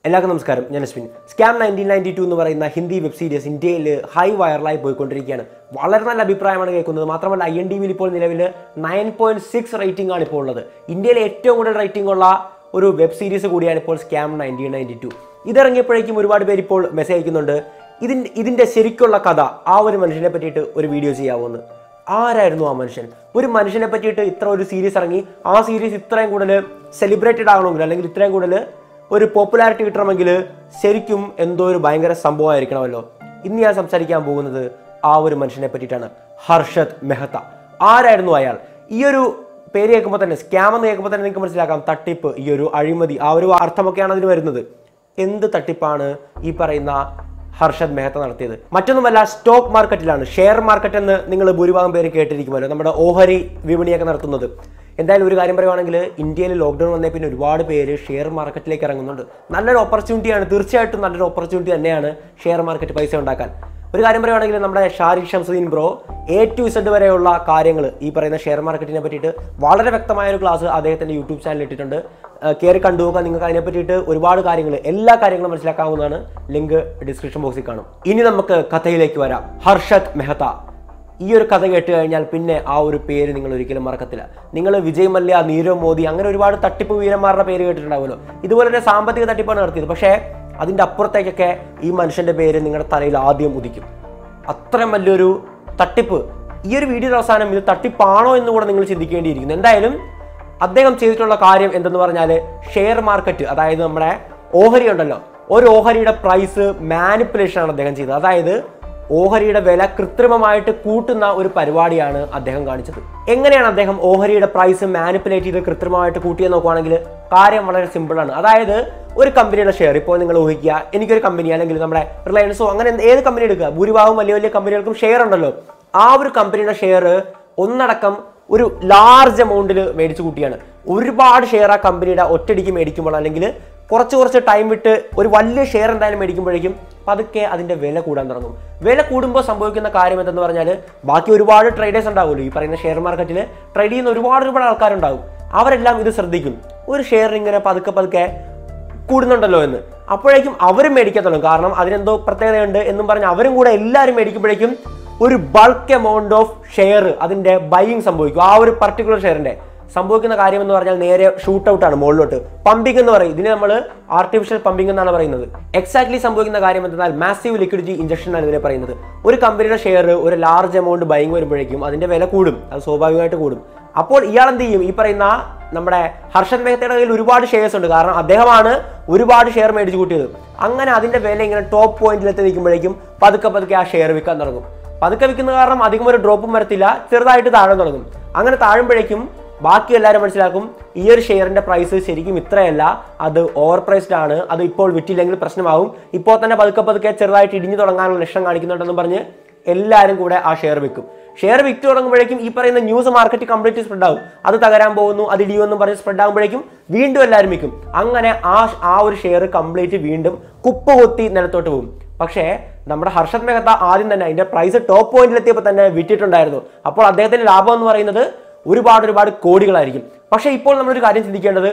എല്ലാവർക്കും നമസ്കാരം ഞാൻ Ashwin scam nineteen ninety two എന്ന് പറയുന്ന ഹിന്ദി വെബ് സീരീസ് ഇന്ത്യയിൽ ഹൈ വൈറലായി പോയിക്കൊണ്ടിരിക്കുകയാണ് വളരെ നല്ല അഭിപ്രായമാണ് കേൾക്കുന്നത് മാത്രമല്ല ഐ എൻ ടി വിയിൽ ഇപ്പോൾ നിലവിൽ നയൻ പോയിന്റ് സിക്സ് റേറ്റിംഗ് ആണ് ഇപ്പോൾ ഉള്ളത് ഇന്ത്യയിലെ ഏറ്റവും കൂടുതൽ റേറ്റിംഗ് ഉള്ള ഒരു വെബ് സീരീസ് കൂടിയാണ് ഇപ്പോൾ സ്കാം നയൻറ്റീൻ നയൻറ്റി ടു ഇതിറങ്ങിയപ്പോഴേക്കും ഒരുപാട് പേര് ഇപ്പോൾ മെസ്സേജ് അയക്കുന്നുണ്ട് ഇതിൻ്റെ ഇതിൻ്റെ ശരിക്കുള്ള കഥ ആ ഒരു മനുഷ്യനെ പറ്റിയിട്ട് ഒരു വീഡിയോ ചെയ്യാവുമെന്ന് ആരായിരുന്നു ആ മനുഷ്യൻ ഒരു മനുഷ്യനെ പറ്റിയിട്ട് ഇത്ര ഒരു സീരീസ് ഇറങ്ങി ആ സീരീസ് ഇത്രയും കൂടുതൽ സെലിബ്രേറ്റഡ് ആകണമെങ്കിൽ അല്ലെങ്കിൽ ഇത്രയും കൂടുതൽ ഒരു പോപ്പുലാരിറ്റി കിട്ടണമെങ്കിൽ ശരിക്കും എന്തോ ഒരു ഭയങ്കര സംഭവമായിരിക്കണമല്ലോ ഇന്ന് ഞാൻ സംസാരിക്കാൻ പോകുന്നത് ആ ഒരു മനുഷ്യനെ പറ്റിയിട്ടാണ് ഹർഷദ് മെഹ്ത്ത ആരായിരുന്നു അയാൾ ഈ ഒരു പേര് കേൾക്കുമ്പോൾ തന്നെ സ്കാം എന്ന് കേൾക്കുമ്പോൾ തന്നെ നിങ്ങൾക്ക് മനസ്സിലാക്കാം തട്ടിപ്പ് ഈ ഒരു അഴിമതി ആ ഒരു അർത്ഥമൊക്കെയാണ് അതിന് വരുന്നത് എന്ത് തട്ടിപ്പാണ് ഈ പറയുന്ന ഹർഷദ് മെഹ്ത്ത നടത്തിയത് മറ്റൊന്നുമല്ല സ്റ്റോക്ക് മാർക്കറ്റിലാണ് ഷെയർ മാർക്കറ്റ് എന്ന് നിങ്ങൾ ഭൂരിഭാഗം പേര് കേട്ടിരിക്കുമല്ലോ നമ്മുടെ ഓഹരി വിപണിയൊക്കെ നടത്തുന്നത് എന്തായാലും ഒരു കാര്യം പറയുവാണെങ്കിൽ ഇന്ത്യയിൽ ലോക്ക്ഡൗൺ വന്നേ പിന്നെ ഒരുപാട് പേര് ഷെയർ മാർക്കറ്റിലേക്ക് ഇറങ്ങുന്നുണ്ട് നല്ലൊരു ഓപ്പർച്യൂണിറ്റിയാണ് തീർച്ചയായിട്ടും നല്ലൊരു ഓപ്പർച്യൂണിറ്റി തന്നെയാണ് ഷെയർ മാർക്കറ്റ് പൈസ ഉണ്ടാക്കാൻ ഒരു കാര്യം പറയുവാണെങ്കിൽ നമ്മുടെ Shariq Shamsuddin bro A to Z വരെയുള്ള കാര്യങ്ങൾ ഈ പറയുന്ന ഷെയർ മാർക്കറ്റിനെ പറ്റിയിട്ട് വളരെ വ്യക്തമായ ഒരു ക്ലാസ് അദ്ദേഹത്തിന്റെ യൂട്യൂബ് ചാനലിൽ ഇട്ടിട്ടുണ്ട് ഏഹ് കയറി കണ്ടു നോക്കുക നിങ്ങൾക്ക് അതിനെ പറ്റിയിട്ട് ഒരുപാട് കാര്യങ്ങൾ എല്ലാ കാര്യങ്ങളും മനസ്സിലാക്കാവുന്നതാണ് ലിങ്ക് ഡിസ്ക്രിപ്ഷൻ ബോക്സിൽ കാണും ഇനി നമുക്ക് കഥയിലേക്ക് വരാം ഹർഷദ് മെഹ്ത്ത ഈ ഒരു കഥ കേട്ട് കഴിഞ്ഞാൽ പിന്നെ ആ ഒരു പേര് നിങ്ങൾ ഒരിക്കലും മറക്കത്തില്ല നിങ്ങൾ വിജയ് മല്യ നീരവ് മോദി അങ്ങനെ ഒരുപാട് തട്ടിപ്പ് വീരന്മാരുടെ പേര് കേട്ടിട്ടുണ്ടാവുമല്ലോ ഇതുപോലെ തന്നെ സാമ്പത്തിക തട്ടിപ്പാണ് നടത്തിയത് പക്ഷേ അതിൻ്റെ അപ്പുറത്തേക്കൊക്കെ ഈ മനുഷ്യൻ്റെ പേര് നിങ്ങളുടെ തലയിൽ ആദ്യം ഉദിക്കും അത്രയും വലിയൊരു തട്ടിപ്പ് ഈ ഒരു വീഡിയോയുടെ അവസാനം ഇത് തട്ടിപ്പാണോ എന്ന് കൂടെ നിങ്ങൾ ചിന്തിക്കേണ്ടിയിരിക്കുന്നു എന്തായാലും അദ്ദേഹം ചെയ്തിട്ടുള്ള കാര്യം എന്തെന്ന് പറഞ്ഞാൽ ഷെയർ മാർക്കറ്റ് അതായത് നമ്മുടെ ഓഹരി ഉണ്ടല്ലോ ഒരു ഓഹരിയുടെ പ്രൈസ് മാനിപ്പുലേഷൻ ആണ് അദ്ദേഹം ചെയ്തത് അതായത് ഓഹരിയുടെ വില കൃത്രിമമായിട്ട് കൂട്ടുന്ന ഒരു പരിപാടിയാണ് അദ്ദേഹം കാണിച്ചത് എങ്ങനെയാണ് അദ്ദേഹം ഓഹരിയുടെ പ്രൈസ് മാനിപ്പുലേറ്റ് ചെയ്ത് കൃത്രിമമായിട്ട് കൂട്ടിയെന്ന് നോക്കുവാണെങ്കിൽ കാര്യം വളരെ സിമ്പിൾ ആണ് അതായത് ഒരു കമ്പനിയുടെ ഷെയർ ഇപ്പോൾ നിങ്ങൾ ഊഹിക്കുക എനിക്കൊരു കമ്പനി അല്ലെങ്കിൽ നമ്മുടെ റിലയൻസോ അങ്ങനെ എന്ത് ഏത് കമ്പനി എടുക്കുക ഭൂരിഭാഗം വലിയ വലിയ കമ്പനികൾക്കും ഷെയർ ഉണ്ടല്ലോ ആ ഒരു കമ്പനിയുടെ ഷെയർ ഒന്നടക്കം ഒരു ലാർജ് എമൗണ്ടിൽ മേടിച്ചു കൂട്ടിയാണ് ഒരുപാട് ഷെയർ ആ കമ്പനിയുടെ ഒറ്റടിക്ക് മേടിക്കുമ്പോൾ അല്ലെങ്കിൽ കുറച്ച് കുറച്ച് ടൈം വിട്ട് ഒരു വലിയ ഷെയർ എന്തായാലും മേടിക്കുമ്പോഴേക്കും പതുക്കെ അതിന്റെ വില കൂടാൻ തുടങ്ങും വില കൂടുമ്പോൾ സംഭവിക്കുന്ന കാര്യം എന്തെന്ന് പറഞ്ഞാൽ ബാക്കി ഒരുപാട് ട്രേഡേഴ്സ് ഉണ്ടാവുമല്ലോ ഈ പറയുന്ന ഷെയർ മാർക്കറ്റിൽ ട്രേഡ് ചെയ്യുന്ന ഒരുപാട് ഒരുപാട് ആൾക്കാരുണ്ടാവും അവരെല്ലാം ഇത് ശ്രദ്ധിക്കും ഒരു ഷെയർ ഇങ്ങനെ പതുക്കെ പതുക്കെ കൂടുന്നുണ്ടല്ലോ എന്ന് അപ്പോഴേക്കും അവരും മേടിക്കാൻ തുടങ്ങും കാരണം അതിനെന്തോ പ്രത്യേകതയുണ്ട് എന്നും പറഞ്ഞ് അവരും കൂടെ എല്ലാവരും മേടിക്കുമ്പോഴേക്കും ഒരു ബൾക്ക് എമൗണ്ട് ഓഫ് ഷെയർ അതിന്റെ ബൈയിങ് സംഭവിക്കും ആ ഒരു പർട്ടിക്കുലർ ഷെയറിന്റെ സംഭവിക്കുന്ന കാര്യം എന്ന് പറഞ്ഞാൽ നേരെ ഷൂട്ട് ഔട്ട് ആണ് മുകളിലോട്ട് പമ്പിംഗ് എന്ന് പറയും ഇതിനെ നമ്മൾ ആർട്ടിഫിഷ്യൽ പമ്പിംഗ് എന്നാണ് പറയുന്നത് എക്സാക്ട്ലി സംഭവിക്കുന്ന കാര്യം എന്തെന്നാൽ മാസീവ് ലിക്വിഡിറ്റി ഇഞ്ചക്ഷൻ ആണ് ഇതിനെ പറയുന്നത് ഒരു കമ്പനിയുടെ ഷെയർ ഒരു ലാർജ് എമൗണ്ട് ബൈങ് വരുമ്പോഴേക്കും അതിന്റെ വില കൂടും അത് സ്വാഭാവികമായിട്ട് കൂടും അപ്പോൾ ഇയാൾ എന്ത് ചെയ്യും ഈ പറയുന്ന നമ്മുടെ ഹർഷദ് മേഹത്തയുടെ കയ്യിൽ ഒരുപാട് ഷെയർസ് ഉണ്ട് കാരണം അദ്ദേഹമാണ് ഒരുപാട് ഷെയർ മേടിച്ചു കൂട്ടിയത് അങ്ങനെ അതിന്റെ വില ഇങ്ങനെ ടോപ്പ് പോയിന്റിലെത്തി നിൽക്കുമ്പോഴേക്കും പതുക്കെ പതുക്കെ ആ ഷെയർ വിൽക്കാൻ തുടങ്ങും പതുക്കെ വിൽക്കുന്ന കാരണം അധികം ഒരു ഡ്രോപ്പും വരത്തില്ല ചെറുതായിട്ട് താഴാൻ തുടങ്ങും അങ്ങനെ താഴുമ്പോഴേക്കും ബാക്കി എല്ലാവരും മനസ്സിലാക്കും ഈ ഒരു ഷെയറിന്റെ പ്രൈസ് ശരിക്കും ഇത്രയല്ല അത് ഓവർ പ്രൈസ്ഡ് ആണ് അത് ഇപ്പോൾ വിറ്റില്ലെങ്കിൽ പ്രശ്നമാവും ഇപ്പോൾ തന്നെ പതുക്കെ പതുക്കെ ചെറുതായിട്ട് ഇടിഞ്ഞു തുടങ്ങാനുള്ള ലക്ഷ്യം കാണിക്കുന്നുണ്ടെന്ന് പറഞ്ഞ് എല്ലാവരും കൂടെ ആ ഷെയർ വിൽക്കും ഷെയർ വിറ്റ് തുടങ്ങുമ്പോഴേക്കും ഈ പറയുന്ന ന്യൂസ് മാർക്കറ്റ് കംപ്ലീറ്റ് സ്പ്രെഡ് ആവും അത് തകരാൻ പോകുന്നു അത് ഇടിയുമെന്നും പറഞ്ഞ് സ്പ്രെഡ് ആകുമ്പോഴേക്കും വീണ്ടും എല്ലാവരും വിൽക്കും അങ്ങനെ ആ ആ ഒരു ഷെയർ കംപ്ലീറ്റ് വീണ്ടും കുപ്പ് കൊത്തി നിലത്തോട്ട് പോകും പക്ഷേ നമ്മുടെ ഹർഷദ് മെഹത്ത ആദ്യം തന്നെ അതിന്റെ പ്രൈസ് ടോപ്പ് പോയിന്റിലെത്തിയപ്പോൾ തന്നെ വിറ്റിട്ടുണ്ടായിരുന്നു അപ്പോൾ അദ്ദേഹത്തിന്റെ ലാഭം എന്ന് പറയുന്നത് ഒരുപാട് ഒരുപാട് കോടികളായിരിക്കും പക്ഷേ ഇപ്പോൾ നമ്മളൊരു കാര്യം ചിന്തിക്കേണ്ടത്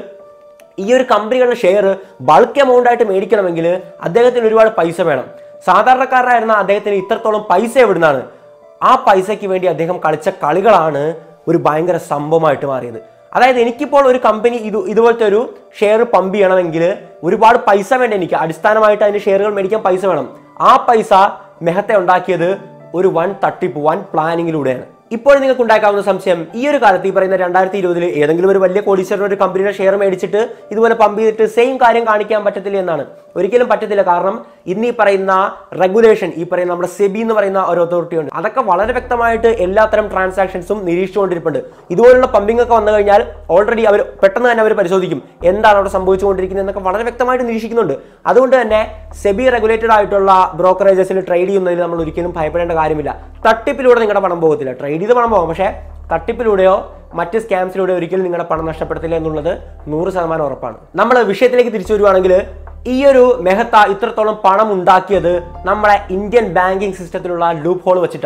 ഈ ഒരു കമ്പനികളുടെ ഷെയർ ബൾക്ക് എമൗണ്ട് ആയിട്ട് മേടിക്കണമെങ്കിൽ അദ്ദേഹത്തിന് ഒരുപാട് പൈസ വേണം സാധാരണക്കാരനായിരുന്ന അദ്ദേഹത്തിന് ഇത്രത്തോളം പൈസ എവിടുന്നാണ് ആ പൈസയ്ക്ക് വേണ്ടി അദ്ദേഹം കളിച്ച കളികളാണ് ഒരു ഭയങ്കര സംഭവമായിട്ട് മാറിയത് അതായത് എനിക്കിപ്പോൾ ഒരു കമ്പനി ഇത് ഇതുപോലത്തെ ഒരു ഷെയർ പമ്പ് ചെയ്യണമെങ്കിൽ ഒരുപാട് പൈസ വേണ്ട എനിക്ക് അടിസ്ഥാനമായിട്ട് അതിന്റെ ഷെയറുകൾ മേടിക്കാൻ പൈസ വേണം ആ പൈസ മെഹത്തെ ഉണ്ടാക്കിയത് ഒരു വൺ തട്ടിപ്പ് വൺ പ്ലാനിങ്ങിലൂടെയാണ് ഇപ്പോൾ നിങ്ങൾക്ക് ഉണ്ടാക്കാവുന്ന സംശയം ഈ ഒരു കാലത്ത് ഈ പറയുന്ന രണ്ടായിരത്തി ഇരുപതിൽ ഏതെങ്കിലും ഒരു വലിയ കോടീശ്വരൻ ഒരു കമ്പനിയുടെ ഷെയർ മേടിച്ചിട്ട് ഇതുപോലെ പമ്പ് ചെയ്തിട്ട് സെയിം കാര്യം കാണിക്കാൻ പറ്റത്തില്ല എന്നാണ് ഒരിക്കലും പറ്റത്തില്ല കാരണം ഇന്ന് ഈ പറയുന്ന റെഗുലേഷൻ ഈ പറയുന്ന നമ്മുടെ സെബി എന്ന് പറയുന്ന ഒരു അതോറിറ്റി ഉണ്ട് അതൊക്കെ വളരെ വ്യക്തമായിട്ട് എല്ലാത്തരം ട്രാൻസാക്ഷൻസും നിരീക്ഷിച്ചുകൊണ്ടിരിപ്പുണ്ട് ഇതുപോലുള്ള പമ്പിംഗ് ഒക്കെ വന്നു കഴിഞ്ഞാൽ ഓൾറെഡി അവർ പെട്ടെന്ന് തന്നെ അവർ പരിശോധിക്കും എന്താണ് അവിടെ സംഭവിച്ചുകൊണ്ടിരിക്കുന്നത് എന്നൊക്കെ വളരെ വ്യക്തമായിട്ട് നിരീക്ഷിക്കുന്നുണ്ട് അതുകൊണ്ട് തന്നെ സെബി റെഗുലേറ്റഡ് ആയിട്ടുള്ള ബ്രോക്കറേജസിൽ ട്രേഡ് ചെയ്യുന്നതിൽ നമ്മൾ ഒരിക്കലും ഭയപ്പെടേണ്ട കാര്യമില്ല തട്ടിപ്പിലൂടെ നിങ്ങളുടെ പണം പോകത്തില്ല ട്രേഡ് ചെയ്ത് പണം പോകും പക്ഷേ തട്ടിപ്പിലൂടെയോ മറ്റ് സ്കാംസിലൂടെയോ ഒരിക്കലും നിങ്ങളുടെ പണം നഷ്ടപ്പെടുത്തില്ല എന്നുള്ളത് നൂറ് ശതമാനം ഉറപ്പാണ് നമ്മൾ വിഷയത്തിലേക്ക് തിരിച്ചു വരുവാണെങ്കിൽ ഈ ഒരു മെഹത്ത ഇത്രത്തോളം പണം ഉണ്ടാക്കിയത് നമ്മുടെ ഇന്ത്യൻ ബാങ്കിങ് സിസ്റ്റത്തിലുള്ള ലൂപ്പ് ഹോൾ വെച്ചിട്ടാണ്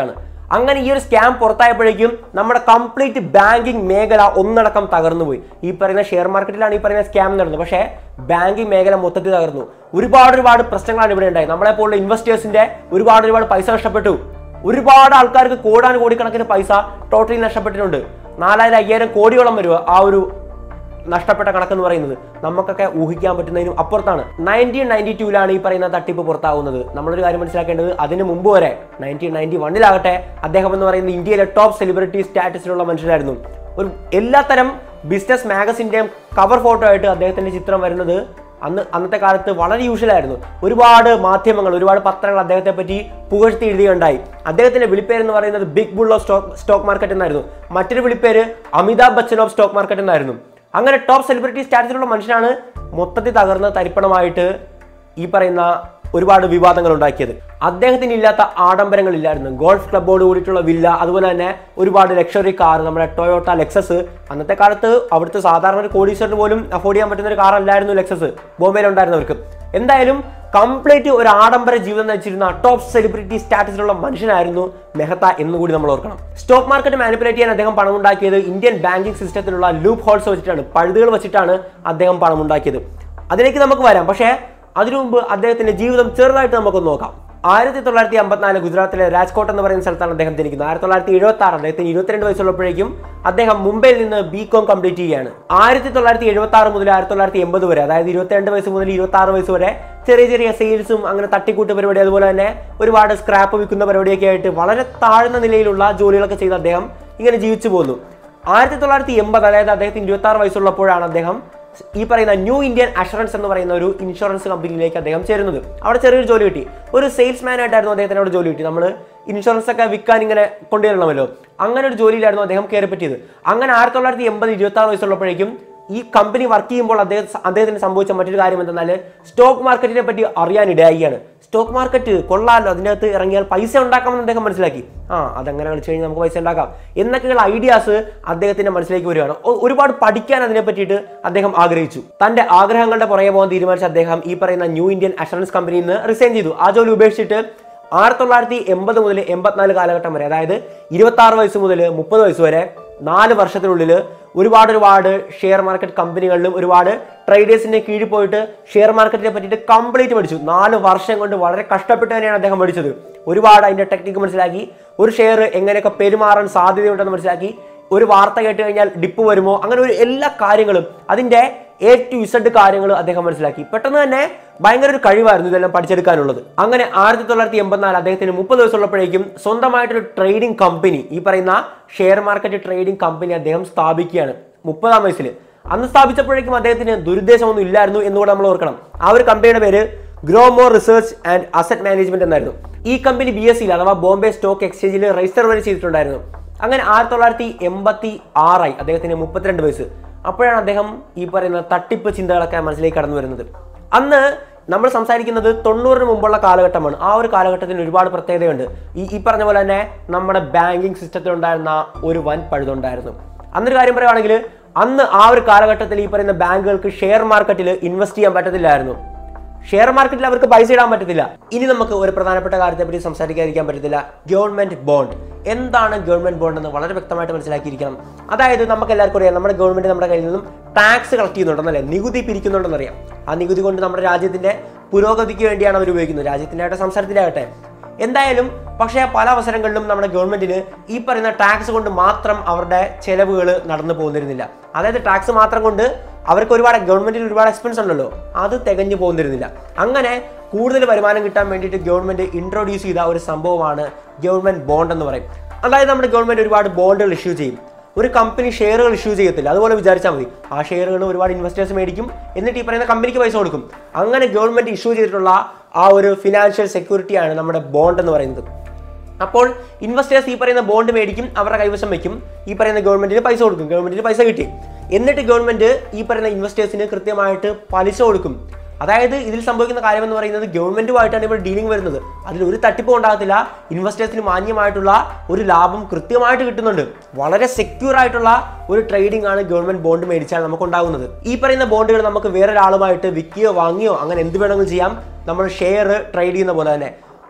അങ്ങനെ ഈ ഒരു സ്കാം പുറത്തായപ്പോഴേക്കും നമ്മുടെ കംപ്ലീറ്റ് ബാങ്കിങ് മേഖല ഒന്നടക്കം തകർന്നു പോയി ഈ പറയുന്ന ഷെയർ മാർക്കറ്റിലാണ് ഈ പറയുന്ന സ്കാം നടന്നത് പക്ഷേ ബാങ്കിങ് മേഖല മൊത്തത്തിൽ തകർന്നു ഒരുപാട് ഒരുപാട് പ്രശ്നങ്ങളാണ് ഇവിടെ ഉണ്ടായി നമ്മളെ പോലുള്ള ഇൻവെസ്റ്റേഴ്സിന്റെ ഒരുപാട് ഒരുപാട് പൈസ നഷ്ടപ്പെട്ടു ഒരുപാട് ആൾക്കാർക്ക് കോടാനും കോടിക്കണക്കിന് പൈസ ടോട്ടലി നഷ്ടപ്പെട്ടിട്ടുണ്ട് നാലായിരം അയ്യായിരം കോടിയോളം വരും ആ ഒരു നഷ്ടപ്പെട്ട കണക്കെന്ന് പറയുന്നത് നമുക്കൊക്കെ ഊഹിക്കാൻ പറ്റുന്നതിനും അപ്പുറത്താണ് നയൻറ്റീൻ നയൻറ്റി ടൂവിലാണ് ഈ പറയുന്ന തട്ടിപ്പ് പുറത്താവുന്നത് നമ്മളൊരു കാര്യം മനസ്സിലാക്കേണ്ടത് അതിന് മുമ്പ് വരെ നയൻറ്റീൻ നയൻറ്റി വണ്ണിലാകട്ടെ അദ്ദേഹം എന്ന് പറയുന്നത് ഇന്ത്യയിലെ ടോപ്പ് സെലിബ്രിറ്റി സ്റ്റാറ്റസിലുള്ള മനുഷ്യരായിരുന്നു ഒരു എല്ലാത്തരം ബിസിനസ് മാഗസിൻ്റെയും കവർ ഫോട്ടോ ആയിട്ട് അദ്ദേഹത്തിന്റെ ചിത്രം വരുന്നത് അന്ന് അന്നത്തെ കാലത്ത് വളരെ യൂഷ്വലായിരുന്നു ഒരുപാട് മാധ്യമങ്ങൾ ഒരുപാട് പത്രങ്ങൾ അദ്ദേഹത്തെ പറ്റി പുകഴ്ത്തി എഴുതിയുണ്ടായി അദ്ദേഹത്തിന്റെ വിളിപ്പേര് എന്ന് പറയുന്നത് big bull of stock stock market എന്നായിരുന്നു മറ്റൊരു വിളിപ്പേര് Amitabh Bachchan of stock market എന്നായിരുന്നു അങ്ങനെ ടോപ്പ് സെലിബ്രിറ്റി സ്റ്റാറ്റസിലുള്ള മനുഷ്യനാണ് മൊത്തത്തിൽ തകർന്ന തരിപ്പണമായിട്ട് ഈ പറയുന്ന ഒരുപാട് വിവാദങ്ങൾ ഉണ്ടാക്കിയത് അദ്ദേഹത്തിന് ഇല്ലാത്ത ആഡംബരങ്ങളില്ലായിരുന്നു ഗോൾഫ് ക്ലബോട് കൂടിയിട്ടുള്ള വില്ല അതുപോലെ തന്നെ ഒരുപാട് ലക്ഷറി കാർ നമ്മുടെ ടൊയോട്ട ലെക്സസ് അന്നത്തെ കാലത്ത് അവിടുത്തെ സാധാരണ ഒരു കോടീശ്വരന് പോലും അഫോർഡ് ചെയ്യാൻ പറ്റുന്ന ഒരു കാർ അല്ലായിരുന്നു ലെക്സസ് ബോംബെയിൽ ഉണ്ടായിരുന്നവർക്ക് എന്തായാലും കംപ്ലീറ്റ് ഒരു ആഡംബര ജീവിതം നയിച്ചിരുന്ന ടോപ്പ് സെലിബ്രിറ്റി സ്റ്റാറ്റസിലുള്ള മനുഷ്യനായിരുന്നു മെഹത്ത എന്നുകൂടി നമ്മൾ ഓർക്കണം സ്റ്റോക്ക് മാർക്കറ്റ് മാനിപ്പുലേറ്റ് ചെയ്യാൻ അദ്ദേഹം പണം ഉണ്ടാക്കിയത് ഇന്ത്യൻ ബാങ്കിംഗ് സിസ്റ്റത്തിലുള്ള ലൂപ്പ് ഹോൾസ് വെച്ചിട്ടാണ് പഴുതുകൾ വെച്ചിട്ടാണ് അദ്ദേഹം പണം ഉണ്ടാക്കിയത് അതിലേക്ക് നമുക്ക് വരാം പക്ഷേ അതിനു മുമ്പ് അദ്ദേഹത്തിന്റെ ജീവിതം ചെറുതായിട്ട് നമുക്കൊന്ന് നോക്കാം ആയിരത്തി തൊള്ളായിരത്തി അമ്പത്തിനാല് ഗുജറാത്തിലെ രാജ്കോട്ട് എന്ന് പറയുന്ന സ്ഥലത്താണ് അദ്ദേഹം ജനിക്കുന്നത് ആയിരത്തി തൊള്ളായിരത്തി എഴുപത്തി ആറ് അദ്ദേഹത്തിന് ഇരുപത്തിരണ്ട് വയസ്സുള്ളപ്പോഴേക്കും അദ്ദേഹം മുംബൈയിൽ നിന്ന് ബി കോം കംപ്ലീറ്റ് ചെയ്യുകയാണ് ആയിരത്തി തൊള്ളായിരത്തി എഴുപത്തി ആറ് മുതൽ ആയിരത്തി തൊള്ളായിരത്തി എൺപത് വരെ അതായത് ഇരുപത്തിരണ്ട് വയസ്സ് മുതൽ ഇരുപത്തി ആറ് വയസ്സ് വരെ ചെറിയ ചെറിയ സെയിൽസും അങ്ങനെ തട്ടിക്കൂട്ട് പരിപാടി അതുപോലെ തന്നെ ഒരുപാട് സ്ക്രാപ്പ് വിൽക്കുന്ന പരിപാടിയൊക്കെ ആയിട്ട് വളരെ താഴ്ന്ന നിലയിലുള്ള ജോലികളൊക്കെ ചെയ്ത് അദ്ദേഹം ഇങ്ങനെ ജീവിച്ചു പോന്നു ആയിരത്തി തൊള്ളായിരത്തി എൺപത് അതായത് അദ്ദേഹത്തിന് ഇരുപത്തി ആറ് വയസ്സുള്ളപ്പോഴാണ് അദ്ദേഹം ഈ പറയുന്ന ന്യൂ ഇന്ത്യൻ അഷുറൻസ് എന്ന് പറയുന്ന ഒരു ഇൻഷുറൻസ് കമ്പനിയിലേക്ക് അദ്ദേഹം ചേരുന്നത് അവിടെ ചെറിയൊരു ജോലി കിട്ടി ഒരു സെയിൽസ്മാൻ ആയിട്ടായിരുന്നു അദ്ദേഹത്തിന് അവിടെ ജോലി കിട്ടി നമ്മൾ ഇൻഷുറൻസ് ഒക്കെ വിൽക്കാൻ ഇങ്ങനെ കൊണ്ടുവരണമല്ലോ അങ്ങനെ ഒരു ജോലിയിലായിരുന്നു അദ്ദേഹം കയറി പറ്റിയത് അങ്ങനെ ആയിരത്തി തൊള്ളായിരത്തി എൺപത് ഇരുപത്തി ആറ് വയസ്സുള്ളപ്പോഴേക്കും ഈ കമ്പനി വർക്ക് ചെയ്യുമ്പോൾ അദ്ദേഹം അദ്ദേഹത്തിന് സംഭവിച്ച മറ്റൊരു കാര്യം എന്തെന്നാൽ സ്റ്റോക്ക് മാർക്കറ്റിനെ പറ്റി അറിയാനിടയായിയാണ് സ്റ്റോക്ക് മാർക്കറ്റ് കൊള്ളാമല്ലോ അതിനകത്ത് ഇറങ്ങിയാൽ പൈസ ഉണ്ടാക്കാമെന്ന് അദ്ദേഹം മനസ്സിലാക്കി ആ അതങ്ങനെ കളിച്ചു കഴിഞ്ഞാൽ നമുക്ക് പൈസ ഉണ്ടാക്കാം എന്നൊക്കെയുള്ള ഐഡിയാസ് അദ്ദേഹത്തിന്റെ മനസ്സിലേക്ക് വരികയാണ് ഒ- ഒരുപാട് പഠിക്കാൻ അതിനെ പറ്റിയിട്ട് അദ്ദേഹം ആഗ്രഹിച്ചു തന്റെ ആഗ്രഹങ്ങളുടെ പുറകെ പോകാൻ തീരുമാനിച്ച അദ്ദേഹം ഈ പറയുന്ന ന്യൂ ഇന്ത്യൻ അഷുറൻസ് കമ്പനിയിൽ നിന്ന് റിസൈൻ ചെയ്തു ആ ജോലി ഉപേക്ഷിച്ചിട്ട് ആയിരത്തി തൊള്ളായിരത്തി എൺപത് മുതൽ എൺപത്തിനാല് കാലഘട്ടം വരെ അതായത് ഇരുപത്തി ആറ് വയസ്സ് മുതൽ മുപ്പത് വയസ്സ് വരെ നാല് വർഷത്തിനുള്ളിൽ ഒരുപാട് ഒരുപാട് ഷെയർ മാർക്കറ്റ് കമ്പനികളിലും ഒരുപാട് ട്രേഡേഴ്സിന്റെ കീഴിൽ പോയിട്ട് ഷെയർ മാർക്കറ്റിനെ പറ്റിയിട്ട് കംപ്ലീറ്റ് പഠിച്ചു നാല് വർഷം കൊണ്ട് വളരെ കഷ്ടപ്പെട്ട് തന്നെയാണ് അദ്ദേഹം പഠിച്ചത് ഒരുപാട് അതിന്റെ ടെക്നിക്ക് മനസ്സിലാക്കി ഒരു ഷെയർ എങ്ങനെയൊക്കെ പെരുമാറാൻ സാധ്യതയുണ്ടെന്ന് മനസ്സിലാക്കി ഒരു വാർത്ത കേട്ട് കഴിഞ്ഞാൽ ഡിപ്പ് വരുമോ അങ്ങനെ ഒരു എല്ലാ കാര്യങ്ങളും അതിന്റെ എ ടു ഇസഡ് കാര്യങ്ങൾ അദ്ദേഹം മനസ്സിലാക്കി പെട്ടെന്ന് തന്നെ ഭയങ്കര ഒരു കഴിവായിരുന്നു ഇതെല്ലാം പഠിച്ചെടുക്കാനുള്ളത് അങ്ങനെ ആയിരത്തി തൊള്ളായിരത്തി എൺപത്തിനാല് അദ്ദേഹത്തിന് മുപ്പത് വയസ്സുള്ളപ്പോഴേക്കും സ്വന്തമായിട്ടൊരു ട്രേഡിംഗ് കമ്പനി ഈ പറയുന്ന ഷെയർ മാർക്കറ്റ് ട്രേഡിംഗ് കമ്പനി അദ്ദേഹം സ്ഥാപിക്കുകയാണ് മുപ്പതാം വയസ്സിൽ അന്ന് സ്ഥാപിച്ചപ്പോഴേക്കും അദ്ദേഹത്തിന് ദുരുദ്ദേശമൊന്നും ഇല്ലായിരുന്നു എന്നുകൂടെ നമ്മൾ ഓർക്കണം ആ ഒരു കമ്പനിയുടെ പേര് Growmore research and asset management എന്നായിരുന്നു ഈ കമ്പനി ബി എസ് സിയിൽ അഥവാ ബോംബെ സ്റ്റോക്ക് എക്സ്ചേഞ്ചിൽ രജിസ്റ്റർ വരെ ചെയ്തിട്ടുണ്ടായിരുന്നു അങ്ങനെ ആയിരത്തി തൊള്ളായിരത്തി എൺപത്തി ആറായി അദ്ദേഹത്തിന് മുപ്പത്തിരണ്ട് വയസ്സ് അപ്പോഴാണ് അദ്ദേഹം ഈ പറയുന്ന തട്ടിപ്പ് ചിന്തകളൊക്കെ മനസ്സിലേക്ക് കടന്നു വരുന്നത് അന്ന് നമ്മൾ സംസാരിക്കുന്നത് തൊണ്ണൂറിന് മുമ്പുള്ള കാലഘട്ടമാണ് ആ ഒരു കാലഘട്ടത്തിന് ഒരുപാട് പ്രത്യേകതയുണ്ട് ഈ ഈ പറഞ്ഞ പോലെ തന്നെ നമ്മുടെ ബാങ്കിങ് സിസ്റ്റത്തിൽ ഉണ്ടായിരുന്ന ഒരു വൻ പഴുതുണ്ടായിരുന്നു അന്നൊരു കാര്യം പറയുവാണെങ്കിൽ അന്ന് ആ ഒരു കാലഘട്ടത്തിൽ ഈ പറയുന്ന ബാങ്കുകൾക്ക് ഷെയർ മാർക്കറ്റിൽ ഇൻവെസ്റ്റ് ചെയ്യാൻ പറ്റത്തില്ലായിരുന്നു ഷെയർ മാർക്കറ്റിൽ അവർക്ക് പൈസ ഇടാൻ പറ്റത്തില്ല ഇനി നമുക്ക് ഒരു പ്രധാനപ്പെട്ട കാര്യത്തെ പറ്റി സംസാരിക്കാതിരിക്കാൻ പറ്റത്തില്ല ഗവൺമെന്റ് ബോണ്ട് എന്താണ് ഗവൺമെന്റ് ബോണ്ട് എന്ന് വളരെ വ്യക്തമായിട്ട് മനസ്സിലാക്കിയിരിക്കണം അതായത് നമുക്ക് എല്ലാവർക്കും അറിയാം നമ്മുടെ ഗവൺമെന്റ് നമ്മുടെ കയ്യിൽ നിന്നും ടാക്സ് കളക്ട് ചെയ്യുന്നുണ്ടെന്നല്ലേ നികുതി പിരിക്കുന്നുണ്ടെന്നറിയാം ആ നികുതി കൊണ്ട് നമ്മുടെ രാജ്യത്തിന്റെ പുരോഗതിക്ക് വേണ്ടിയാണ് അവർ ഉപയോഗിക്കുന്നത് രാജ്യത്തിന്റെ ആകട്ടെ സംസാരത്തിലാകട്ടെ എന്തായാലും പക്ഷേ പല അവസരങ്ങളിലും നമ്മുടെ ഗവൺമെന്റിന് ഈ പറയുന്ന ടാക്സ് കൊണ്ട് മാത്രം അവരുടെ ചെലവുകൾ നടന്നു പോകുന്നിരുന്നില്ല അതായത് ടാക്സ് മാത്രം കൊണ്ട് അവർക്ക് ഒരുപാട് ഗവൺമെന്റിന് ഒരുപാട് എക്സ്പെൻസ് ഉണ്ടല്ലോ അത് തികഞ്ഞു പോകുന്നിരുന്നില്ല അങ്ങനെ കൂടുതൽ വരുമാനം കിട്ടാൻ വേണ്ടിയിട്ട് ഗവൺമെന്റ് ഇൻട്രൊഡ്യൂസ് ചെയ്ത ഒരു സംഭവമാണ് ഗവൺമെന്റ് ബോണ്ട് എന്ന് പറയും അതായത് നമ്മുടെ ഗവൺമെന്റ് ഒരുപാട് ബോണ്ടുകൾ ഇഷ്യൂ ചെയ്യും ഒരു കമ്പനി ഷെയറുകൾ ഇഷ്യൂ ചെയ്യത്തില്ല അതുപോലെ വിചാരിച്ചാൽ മതി ആ ഷെയറുകൾ ഒരുപാട് ഇൻവെസ്റ്റേഴ്സ് മേടിക്കും എന്നിട്ട് ഈ പറയുന്ന കമ്പനിക്ക് പൈസ കൊടുക്കും അങ്ങനെ ഗവൺമെന്റ് ഇഷ്യൂ ചെയ്തിട്ടുള്ള ആ ഒരു ഫിനാൻഷ്യൽ സെക്യൂരിറ്റിയാണ് നമ്മുടെ ബോണ്ട് എന്ന് പറയുന്നത് അപ്പോൾ ഇൻവെസ്റ്റേഴ്സ് ഈ പറയുന്ന ബോണ്ട് മേടിക്കും അവരുടെ കൈവശം വെക്കും ഈ പറയുന്ന ഗവൺമെന്റിന് പൈസ കൊടുക്കും ഗവൺമെന്റിന് പൈസ കിട്ടി എന്നിട്ട് ഗവൺമെന്റ് ഈ പറയുന്ന ഇൻവെസ്റ്റേഴ്സിന് കൃത്യമായിട്ട് പലിശ കൊടുക്കും അതായത് ഇതിൽ സംഭവിക്കുന്ന കാര്യം എന്ന് പറയുന്നത് ഗവൺമെന്റുമായിട്ടാണ് ഇവിടെ ഡീലിംഗ് വരുന്നത് അതിൽ ഒരു തട്ടിപ്പും ഉണ്ടാകത്തില്ല ഇൻവെസ്റ്റേഴ്സിന് മാന്യമായിട്ടുള്ള ഒരു ലാഭം കൃത്യമായിട്ട് കിട്ടുന്നുണ്ട് വളരെ സെക്യൂർ ആയിട്ടുള്ള ഒരു ട്രേഡിംഗ് ആണ് ഗവൺമെന്റ് ബോണ്ട് മേടിച്ചാൽ നമുക്ക് ഉണ്ടാകുന്നത് ഈ പറയുന്ന ബോണ്ടുകൾ നമുക്ക് വേറൊരാളുമായിട്ട് വിൽക്കുകയോ വാങ്ങിയോ അങ്ങനെ എന്ത് വേണമെങ്കിലും ചെയ്യാം നമ്മൾ ഷെയർ ട്രേഡ് ചെയ്യുന്ന പോലെ തന്നെ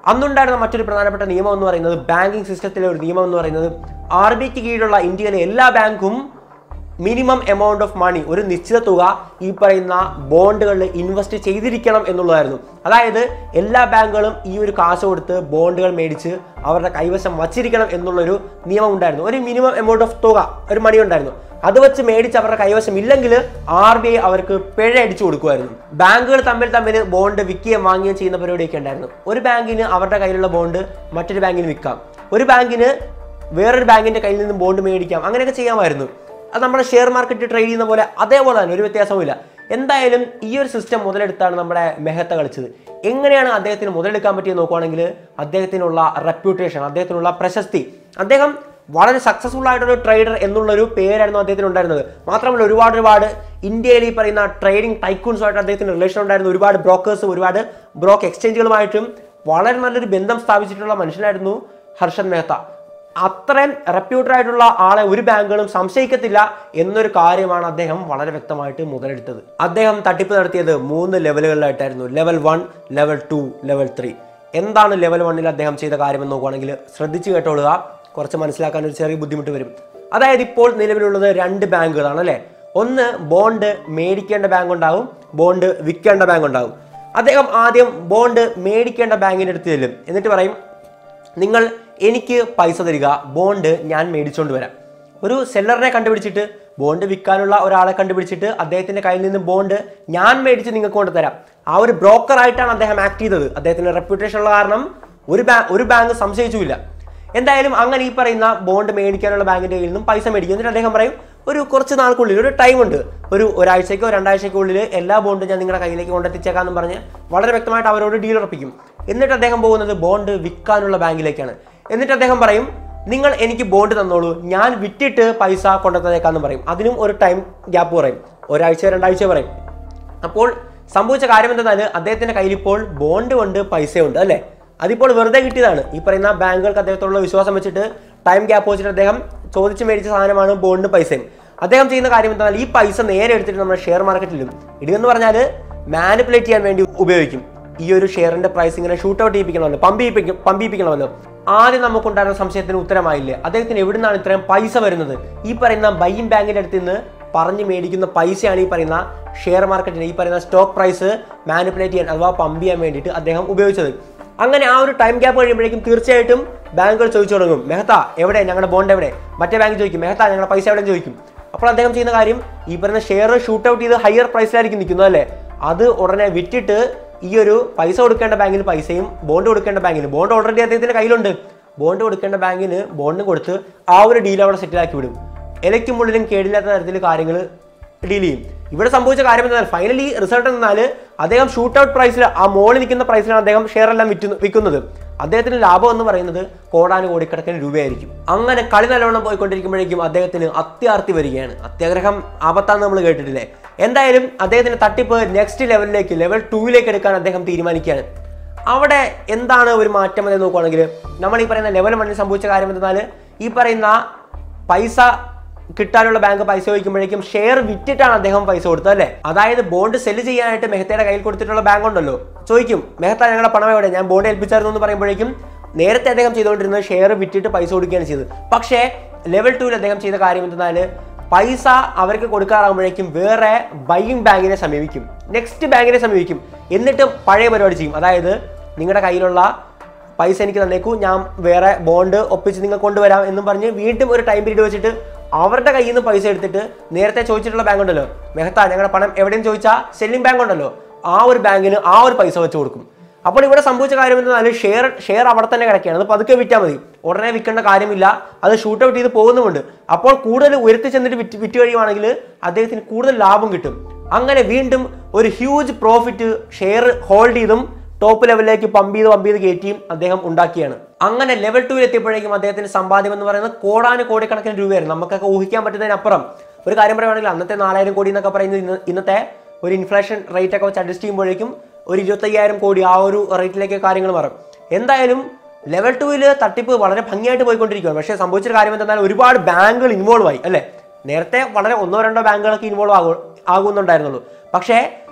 അന്നുണ്ടായിരുന്ന മറ്റൊരു പ്രധാനപ്പെട്ട നിയമം എന്ന് പറയുന്നത് ബാങ്കിങ് സിസ്റ്റത്തിലെ ഒരു നിയമം എന്ന് പറയുന്നത് ആർ ബിക്ക് കീഴിലുള്ള ഇന്ത്യയിലെ എല്ലാ ബാങ്കും മിനിമം എമൗണ്ട് ഓഫ് മണി ഒരു നിശ്ചിത തുക ഈ പറയുന്ന ബോണ്ടുകളിൽ ഇൻവെസ്റ്റ് ചെയ്തിരിക്കണം എന്നുള്ളതായിരുന്നു അതായത് എല്ലാ ബാങ്കുകളും ഈ ഒരു കാശ് കൊടുത്ത് ബോണ്ടുകൾ മേടിച്ച് അവരുടെ കൈവശം വച്ചിരിക്കണം എന്നുള്ളൊരു നിയമം ഉണ്ടായിരുന്നു ഒരു മിനിമം എമൗണ്ട് ഓഫ് തുക ഒരു മണി ഉണ്ടായിരുന്നു അത് വെച്ച് മേടിച്ച് അവരുടെ കൈവശം ഇല്ലെങ്കിൽ ആർ ബി ഐ അവർക്ക് പിഴ അടിച്ചു കൊടുക്കുമായിരുന്നു ബാങ്കുകൾ തമ്മിൽ തമ്മിൽ ബോണ്ട് വിൽക്കുകയും വാങ്ങുകയും ചെയ്യുന്ന പരിപാടിയൊക്കെ ഉണ്ടായിരുന്നു ഒരു ബാങ്കിന് അവരുടെ കയ്യിലുള്ള ബോണ്ട് മറ്റൊരു ബാങ്കിന് വിൽക്കാം ഒരു ബാങ്കിന് വേറൊരു ബാങ്കിന്റെ കയ്യിൽ നിന്നും ബോണ്ട് മേടിക്കാം അങ്ങനെയൊക്കെ ചെയ്യാമായിരുന്നു അത് നമ്മുടെ ഷെയർ മാർക്കറ്റ് ട്രേഡ് ചെയ്യുന്ന പോലെ അതേപോലെ തന്നെ ഒരു വ്യത്യാസവുമില്ല എന്തായാലും ഈ ഒരു സിസ്റ്റം മുതലെടുത്താണ് നമ്മുടെ മെഹത്ത കളിച്ചത് എങ്ങനെയാണ് അദ്ദേഹത്തിന് മുതലെടുക്കാൻ പറ്റിയെന്ന് നോക്കുവാണെങ്കിൽ അദ്ദേഹത്തിനുള്ള റെപ്യൂട്ടേഷൻ അദ്ദേഹത്തിനുള്ള പ്രശസ്തി അദ്ദേഹം വളരെ സക്സസ്ഫുൾ ആയിട്ടുള്ള ട്രേഡർ എന്നുള്ളൊരു പേരായിരുന്നു അദ്ദേഹത്തിന് ഉണ്ടായിരുന്നത് മാത്രമല്ല ഒരുപാട് ഒരുപാട് ഇന്ത്യയിൽ ഈ പറയുന്ന ട്രേഡിംഗ് ടൈക്കൂൺസുമായിട്ട് അദ്ദേഹത്തിന് റിലേഷൻ ഉണ്ടായിരുന്നു ഒരുപാട് ബ്രോക്കേഴ്സും ഒരുപാട് ബ്രോക്ക് എക്സ്ചേഞ്ചുകളുമായിട്ടും വളരെ നല്ലൊരു ബന്ധം സ്ഥാപിച്ചിട്ടുള്ള മനുഷ്യനായിരുന്നു ഹർഷദ് മെഹ്ത്ത അത്രയും റെപ്യൂട്ടഡ് ആയിട്ടുള്ള ആളെ ഒരു ബാങ്കുകളും സംശയിക്കത്തില്ല എന്നൊരു കാര്യമാണ് അദ്ദേഹം വളരെ വ്യക്തമായിട്ട് മുതലെടുത്തത് അദ്ദേഹം തട്ടിപ്പ് നടത്തിയത് മൂന്ന് ലെവലുകളിലായിട്ടായിരുന്നു level one level two level three എന്താണ് ലെവൽ വണ്ണിൽ അദ്ദേഹം ചെയ്ത കാര്യമെന്ന് നോക്കുകയാണെങ്കിൽ ശ്രദ്ധിച്ചു കേട്ടോളുക കുറച്ച് മനസ്സിലാക്കാൻ ഒരു ചെറിയ ബുദ്ധിമുട്ട് വരും അതായത് ഇപ്പോൾ നിലവിലുള്ളത് രണ്ട് ബാങ്കുകളാണ് അല്ലേ ഒന്ന് ബോണ്ട് മേടിക്കേണ്ട ബാങ്ക് ഉണ്ടാവും ബോണ്ട് വിൽക്കേണ്ട ബാങ്ക് ഉണ്ടാവും അദ്ദേഹം ആദ്യം ബോണ്ട് മേടിക്കേണ്ട ബാങ്കിൻ്റെ അടുത്ത് ചെല്ലും എന്നിട്ട് പറയും നിങ്ങൾ എനിക്ക് പൈസ തരിക ബോണ്ട് ഞാൻ മേടിച്ചുകൊണ്ട് വരാം ഒരു സെല്ലറിനെ കണ്ടുപിടിച്ചിട്ട് ബോണ്ട് വിൽക്കാനുള്ള ഒരാളെ കണ്ടുപിടിച്ചിട്ട് അദ്ദേഹത്തിന്റെ കയ്യിൽ നിന്ന് ബോണ്ട് ഞാൻ മേടിച്ച് നിങ്ങൾക്ക് കൊണ്ട് തരാം ആ ഒരു ബ്രോക്കർ ആയിട്ടാണ് അദ്ദേഹം ആക്ട് ചെയ്തത് അദ്ദേഹത്തിന്റെ റെപ്യൂട്ടേഷൻ ഉള്ള കാരണം ഒരു ബാ ഒരു ബാങ്ക് സംശയിച്ചില്ല എന്തായാലും അങ്ങനെ ഈ പറയുന്ന ബോണ്ട് മേടിക്കാനുള്ള ബാങ്കിന്റെ കയ്യിൽ നിന്നും പൈസ മേടിക്കും എന്നിട്ട് അദ്ദേഹം പറയും ഒരു കുറച്ച് നാൾക്കുള്ളിൽ ഒരു ടൈം ഉണ്ട് ഒരു ഒരാഴ്ചയ്ക്കോ രണ്ടാഴ്ചയ്ക്കോ ഉള്ളിൽ എല്ലാ ബോണ്ടും ഞാൻ നിങ്ങളുടെ കയ്യിലേക്ക് കൊണ്ടെത്തിച്ചേക്കാമെന്ന് പറഞ്ഞ് വളരെ വ്യക്തമായിട്ട് അവരോട് ഡീൽ ഉറപ്പിക്കും എന്നിട്ട് അദ്ദേഹം പോകുന്നത് ബോണ്ട് വിൽക്കാനുള്ള ബാങ്കിലേക്കാണ് എന്നിട്ട് അദ്ദേഹം പറയും നിങ്ങൾ എനിക്ക് ബോണ്ട് തന്നോളൂ ഞാൻ വിറ്റിട്ട് പൈസ കൊണ്ടുതന്നേക്കാന്ന് പറയും അതിനും ഒരു ടൈം ഗ്യാപ്പ് പറയും ഒരാഴ്ച രണ്ടാഴ്ച പറയും അപ്പോൾ സംഭവിച്ച കാര്യം എന്തെന്നാൽ അദ്ദേഹത്തിന്റെ കയ്യിൽ ഇപ്പോൾ ബോണ്ട് കൊണ്ട് പൈസയുണ്ട് അല്ലേ അതിപ്പോൾ വെറുതെ കിട്ടിയതാണ് ഈ പറയുന്ന ബാങ്കുകൾക്ക് അദ്ദേഹത്തോടുള്ള വിശ്വാസം വെച്ചിട്ട് ടൈം ഗ്യാപ്പ് വെച്ചിട്ട് അദ്ദേഹം ചോദിച്ച് മേടിച്ച സാധനമാണ് ബോണ്ട് പൈസയും അദ്ദേഹം ചെയ്യുന്ന കാര്യം എന്തെന്നാൽ ഈ പൈസ നേരെ എടുത്തിട്ട് നമ്മുടെ ഷെയർ മാർക്കറ്റിലും ഇടുകയെന്ന് പറഞ്ഞാൽ മാനിപ്പുലേറ്റ് ചെയ്യാൻ വേണ്ടി ഉപയോഗിക്കും ഈ ഒരു ഷെയറിന്റെ പ്രൈസ് ഇങ്ങനെ ഷൂട്ട് ഔട്ട് ചെയ്യിപ്പിക്കണമല്ലോ പമ്പിപ്പിക്കും പമ്പിപ്പിക്കണമല്ലോ ആദ്യം നമുക്കുണ്ടായിരുന്ന സംശയത്തിന് ഉത്തരമായില്ലേ അദ്ദേഹത്തിന് എവിടുന്നാണ് ഇത്രയും പൈസ വരുന്നത് ഈ പറയുന്ന ബൈയും ബാങ്കിന്റെ അടുത്ത് നിന്ന് പറഞ്ഞു മേടിക്കുന്ന പൈസയാണ് ഈ പറയുന്ന ഷെയർ മാർക്കറ്റിന് ഈ പറയുന്ന സ്റ്റോക്ക് പ്രൈസ് മാനിപ്പുലേറ്റ് ചെയ്യാൻ അഥവാ പമ്പ് ചെയ്യാൻ വേണ്ടിയിട്ട് അദ്ദേഹം ഉപയോഗിച്ചത് അങ്ങനെ ആ ഒരു ടൈം ഗ്യാപ്പ് കഴിയുമ്പോഴേക്കും തീർച്ചയായിട്ടും ബാങ്കുകൾ ചോദിച്ചു തുടങ്ങും മെഹത്ത എവിടെ ഞങ്ങളുടെ ബോണ്ട് എവിടെ മറ്റേ ബാങ്ക് ചോദിക്കും മെഹത്ത ഞങ്ങളുടെ പൈസ എവിടെ ചോദിക്കും അപ്പോൾ അദ്ദേഹം ചെയ്യുന്ന കാര്യം ഈ പറയുന്ന ഷെയർ ഷൂട്ട് ഔട്ട് ചെയ്ത് ഹയർ പ്രൈസിലായിരിക്കും നിൽക്കുന്നത് അല്ലേ അത് ഉടനെ വിറ്റിട്ട് ഈ ഒരു പൈസ കൊടുക്കേണ്ട ബാങ്കിന് പൈസയും ബോണ്ട് കൊടുക്കേണ്ട ബാങ്കിന് ബോണ്ട് ഓൾറെഡി അദ്ദേഹത്തിന്റെ കയ്യിലുണ്ട് ബോണ്ട് കൊടുക്കേണ്ട ബാങ്കിന് ബോണ്ടും കൊടുത്ത് ആ ഒരു ഡീൽ അവിടെ സെറ്റിലാക്കി വിടും ഇലയ്ക്കും ഉള്ളിലും കേടില്ലാത്ത തരത്തിൽ കാര്യങ്ങൾ ഡീൽ ചെയ്യും ഇവിടെ സംഭവിച്ച കാര്യം എന്നാൽ ഫൈനലി റിസൾട്ട് എന്നാൽ അദ്ദേഹം ഷൂട്ട് ഔട്ട് പ്രൈസിൽ ആ മോളിൽ നിൽക്കുന്ന പ്രൈസിലാണ് അദ്ദേഹം ഷെയർ എല്ലാം വിറ്റു വിൽക്കുന്നത് അദ്ദേഹത്തിന് ലാഭം എന്ന് പറയുന്നത് കോടാന് കോടിക്കണക്കിന് രൂപയായിരിക്കും അങ്ങനെ കളി നല്ലവണ്ണം പോയിക്കൊണ്ടിരിക്കുമ്പോഴേക്കും അദ്ദേഹത്തിന് അത്യാർത്തി വരികയാണ് അത്യാഗ്രഹം ആപത്താന്ന് നമ്മൾ കേട്ടിട്ടില്ലേ എന്തായാലും അദ്ദേഹത്തിന്റെ തട്ടിപ്പ് നെക്സ്റ്റ് ലെവലിലേക്ക് ലെവൽ ടൂവിലേക്ക് എടുക്കാൻ അദ്ദേഹം തീരുമാനിക്കുകയാണ് അവിടെ എന്താണ് ഒരു മാറ്റം എന്ന് നോക്കുകയാണെങ്കിൽ നമ്മൾ ഈ പറയുന്ന ലെവൽ വണ്ണിൽ സംഭവിച്ച കാര്യം എന്തെന്നാൽ ഈ പറയുന്ന പൈസ കിട്ടാനുള്ള ബാങ്ക് പൈസ ചോദിക്കുമ്പോഴേക്കും ഷെയർ വിറ്റിട്ടാണ് അദ്ദേഹം പൈസ കൊടുത്തത് അല്ലേ അതായത് ബോണ്ട് സെല് ചെയ്യാനായിട്ട് മെഹത്തയുടെ കയ്യിൽ കൊടുത്തിട്ടുള്ള ബാങ്ക് ഉണ്ടല്ലോ ചോദിക്കും മെഹത്ത ഞങ്ങളുടെ പണം എവിടെ ഞാൻ ബോണ്ട് ഏൽപ്പിച്ചായിരുന്നു എന്ന് പറയുമ്പോഴേക്കും നേരത്തെ അദ്ദേഹം ചെയ്തുകൊണ്ടിരുന്നത് ഷെയർ വിറ്റിട്ട് പൈസ കൊടുക്കുകയാണ് ചെയ്തത് പക്ഷേ ലെവൽ ടൂവിൽ അദ്ദേഹം ചെയ്ത കാര്യം എന്തെന്നാൽ പൈസ അവർക്ക് കൊടുക്കാറാകുമ്പോഴേക്കും വേറെ ബൈയിങ് ബാങ്കിനെ സമീപിക്കും നെക്സ്റ്റ് ബാങ്കിനെ സമീപിക്കും എന്നിട്ട് പഴയ പരിപാടി ചെയ്യും അതായത് നിങ്ങളുടെ കയ്യിലുള്ള പൈസ എനിക്ക് തന്നേക്കൂ ഞാൻ വേറെ ബോണ്ട് ഒപ്പിച്ച് നിങ്ങൾ കൊണ്ടുവരാം എന്നും പറഞ്ഞ് വീണ്ടും ഒരു ടൈം പീരീഡ് വെച്ചിട്ട് അവരുടെ കയ്യിൽ നിന്ന് പൈസ എടുത്തിട്ട് നേരത്തെ ചോദിച്ചിട്ടുള്ള ബാങ്ക് ഉണ്ടല്ലോ മെഹത്ത ഞങ്ങളുടെ പണം എവിടെയും ചോദിച്ചാൽ സെല്ലിംഗ് ബാങ്ക് ഉണ്ടല്ലോ ആ ഒരു ബാങ്കിന് ആ ഒരു പൈസ വെച്ച് കൊടുക്കും അപ്പോൾ ഇവിടെ സംഭവിച്ച കാര്യം എന്തെന്നാൽ ഷെയർ ഷെയർ അവിടെ തന്നെ കിടക്കുകയാണ് അത് പതുക്കെ വിറ്റാൽ മതി ഉടനെ വിൽക്കേണ്ട കാര്യമില്ല അത് ഷൂട്ട് ഔട്ട് ചെയ്ത് പോകുന്നുമുണ്ട് അപ്പോൾ കൂടുതൽ ഉയർത്തി ചെന്നിട്ട് വിറ്റ് വിറ്റ് കഴിയുവാണെങ്കിൽ അദ്ദേഹത്തിന് കൂടുതൽ ലാഭം കിട്ടും അങ്ങനെ വീണ്ടും ഒരു ഹ്യൂജ് പ്രോഫിറ്റ് ഷെയർ ഹോൾഡ് ചെയ്തും ടോപ്പ് ലെവലിലേക്ക് പമ്പ് ചെയ്ത് പമ്പ് ചെയ്ത് കയറ്റിയും അദ്ദേഹം ഉണ്ടാക്കിയാണ് അങ്ങനെ ലെവൽ ടൂവിൽ എത്തിയപ്പോഴേക്കും അദ്ദേഹത്തിന്റെ സമ്പാദ്യം എന്ന് പറയുന്നത് കോടാന് കോടിക്കണക്കിന് രൂപയായിരുന്നു നമുക്കൊക്കെ ഊഹിക്കാൻ പറ്റുന്നതിനപ്പുറം ഒരു കാര്യം പറയുകയാണെങ്കിൽ അന്നത്തെ നാലായിരം കോടി എന്നൊക്കെ പറയുന്നത് ഇന്ന് ഇന്നത്തെ ഒരു ഇൻഫ്ലേഷൻ റേറ്റ് ഒക്കെ വെച്ച് അഡ്ജസ്റ്റ് ചെയ്യുമ്പോഴേക്കും ഒരു ഇരുപത്തയ്യായിരം കോടി ആ ഒരു റേറ്റിലേക്ക് കാര്യങ്ങൾ മാറും എന്തായാലും ലെവൽ ടൂവിൽ തട്ടിപ്പ് വളരെ ഭംഗിയായിട്ട് പോയിക്കൊണ്ടിരിക്കുകയാണ് പക്ഷേ സംഭവിച്ചൊരു കാര്യം എന്തെന്നാൽ ഒരുപാട് ബാങ്കുകൾ ഇൻവോൾവ് ആയി അല്ലേ നേരത്തെ വളരെ ഒന്നോ രണ്ടോ ബാങ്കുകളൊക്കെ ഇൻവോൾവ് ആകൂ ആകുന്നുണ്ടായിരുന്നുള്ളൂ പക്ഷേ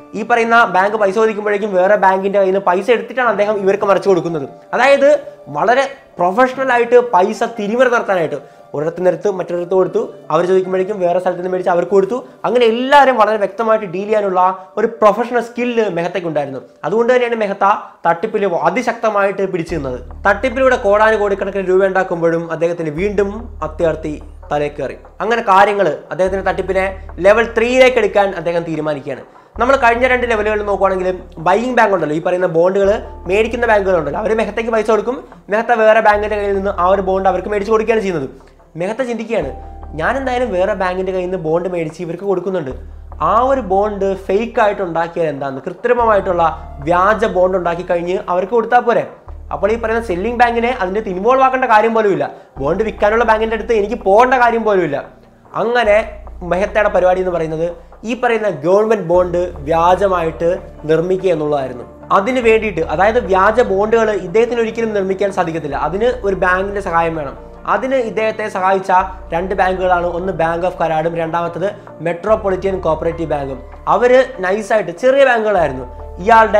ഈ പറയുന്ന ബാങ്ക് പൈസ ചോദിക്കുമ്പോഴേക്കും വേറെ ബാങ്കിന്റെ കയ്യിൽ നിന്ന് പൈസ എടുത്തിട്ടാണ് അദ്ദേഹം ഇവർക്ക് മറിച്ചു കൊടുക്കുന്നത് അതായത് വളരെ പ്രൊഫഷണൽ ആയിട്ട് പൈസ തിരിമറി നടത്താനായിട്ട് ഒരിടത്ത് നിരത്ത് മറ്റൊരിടത്ത് കൊടുത്തു അവർ ചോദിക്കുമ്പോഴേക്കും വേറെ സ്ഥലത്ത് നിന്ന് മേടിച്ച് അവർക്ക് കൊടുത്തു അങ്ങനെ എല്ലാവരും വളരെ വ്യക്തമായിട്ട് ഡീൽ ചെയ്യാനുള്ള ഒരു പ്രൊഫഷണൽ സ്കില്ല് മെഹത്തയ്ക്ക് ഉണ്ടായിരുന്നു അതുകൊണ്ട് തന്നെയാണ് മെഹത്ത തട്ടിപ്പിൽ അതിശക്തമായിട്ട് പിടിച്ചു നിന്നത് തട്ടിപ്പിലൂടെ കോടാന് കോടിക്കണക്കിന് രൂപ ഉണ്ടാക്കുമ്പോഴും അദ്ദേഹത്തിന് വീണ്ടും അത്യാർത്ഥി തലേ കയറി അങ്ങനെ കാര്യങ്ങൾ അദ്ദേഹത്തിന്റെ തട്ടിപ്പിനെ ലെവൽ ത്രീയിലേക്ക് എടുക്കാൻ അദ്ദേഹം തീരുമാനിക്കുകയാണ് നമ്മൾ കഴിഞ്ഞ രണ്ട് ലെവലുകളിൽ നോക്കുവാണെങ്കിൽ ബൈയിങ് ബാങ്ക് ഉണ്ടല്ലോ ഈ പറയുന്ന ബോണ്ടുകൾ മേടിക്കുന്ന ബാങ്കുകളുണ്ടല്ലോ അവർ മെഹത്തയ്ക്ക് പൈസ കൊടുക്കും മെഹത്ത വേറെ ബാങ്കിന്റെ കയ്യിൽ നിന്ന് ആ ഒരു ബോണ്ട് അവർക്ക് മേടിച്ച് കൊടുക്കുകയാണ് ചെയ്യുന്നത് മെഹത്ത ചിന്തിക്കുകയാണ് ഞാൻ എന്തായാലും വേറെ ബാങ്കിന്റെ കയ്യിൽ നിന്ന് ബോണ്ട് മേടിച്ച് ഇവർക്ക് കൊടുക്കുന്നുണ്ട് ആ ഒരു ബോണ്ട് ഫേക്ക് ആയിട്ട് ഉണ്ടാക്കിയാൽ എന്താന്ന് കൃത്രിമമായിട്ടുള്ള വ്യാജ ബോണ്ട് ഉണ്ടാക്കി കഴിഞ്ഞ് അവർക്ക് കൊടുത്താൽ പോരെ അപ്പോൾ ഈ പറയുന്ന സെല്ലിംഗ് ബാങ്കിനെ അതിന്റെ ഇൻവോൾവ് ആക്കേണ്ട കാര്യം പോലും ഇല്ല ബോണ്ട് വിൽക്കാനുള്ള ബാങ്കിന്റെ അടുത്ത് എനിക്ക് പോകേണ്ട കാര്യം പോലും ഇല്ല അങ്ങനെ മെഹത്തയുടെ പരിപാടി എന്ന് പറയുന്നത് ഈ പറയുന്ന ഗവൺമെന്റ് ബോണ്ട് വ്യാജമായിട്ട് നിർമ്മിക്കുക എന്നുള്ളതായിരുന്നു അതിന് വേണ്ടിയിട്ട് അതായത് വ്യാജ ബോണ്ടുകൾ ഇദ്ദേഹത്തിന് ഒരിക്കലും നിർമ്മിക്കാൻ സാധിക്കത്തില്ല അതിന് ഒരു ബാങ്കിന്റെ സഹായം വേണം അതിന് ഇദ്ദേഹത്തെ സഹായിച്ച രണ്ട് ബാങ്കുകളാണ് ഒന്ന് ബാങ്ക് ഓഫ് കരാടും രണ്ടാമത്തത് മെട്രോപൊളിറ്റൻ കോപ്പറേറ്റീവ് ബാങ്കും അവര് നൈസായിട്ട് ചെറിയ ബാങ്കുകളായിരുന്നു ഇയാളുടെ